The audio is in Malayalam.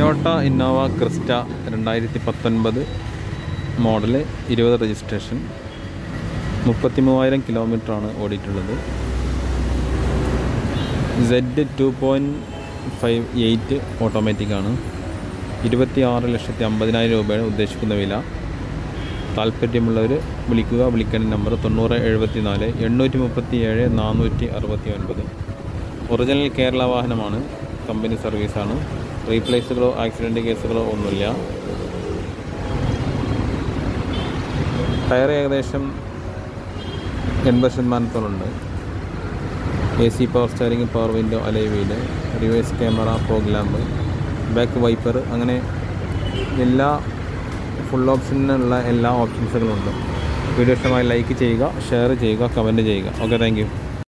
ടൊയോട്ട ഇന്നോവ ക്രിസ്റ്റ രണ്ടായിരത്തി പത്തൊൻപത് മോഡല് ഇരുപത് രജിസ്ട്രേഷൻ മുപ്പത്തി മൂവായിരം കിലോമീറ്ററാണ് ഓടിയിട്ടുള്ളത് Z two point five eight ഓട്ടോമാറ്റിക്കാണ് ഇരുപത്തി ആറ് ലക്ഷത്തി അമ്പതിനായിരം രൂപയാണ് ഉദ്ദേശിക്കുന്ന വില താല്പര്യമുള്ളവർ വിളിക്കുക വിളിക്കേണ്ട നമ്പർ തൊണ്ണൂറ് എഴുപത്തി നാല് എണ്ണൂറ്റി മുപ്പത്തി ഏഴ് നാനൂറ്റി അറുപത്തി ഒൻപത് ഒറിജിനൽ കേരള വാഹനമാണ് കമ്പനി സർവീസാണ് റീപ്ലേസുകളോ ആക്സിഡൻറ്റ് കേസുകളോ ഒന്നുമില്ല ടയർ ഏകദേശം എൺപത് ശതമാനത്തോളുണ്ട് A C power steering power window alloy wheel reverse camera fog lamp back wiper അങ്ങനെ എല്ലാ ഫുൾ ഓപ്ഷനുള്ള എല്ലാ ഓപ്ഷൻസുകളും ഉണ്ട് വീഡിയോ ഇഷ്ടമായി ലൈക്ക് ചെയ്യുക ഷെയർ ചെയ്യുക കമൻറ്റ് ചെയ്യുക ഓക്കെ താങ്ക് യു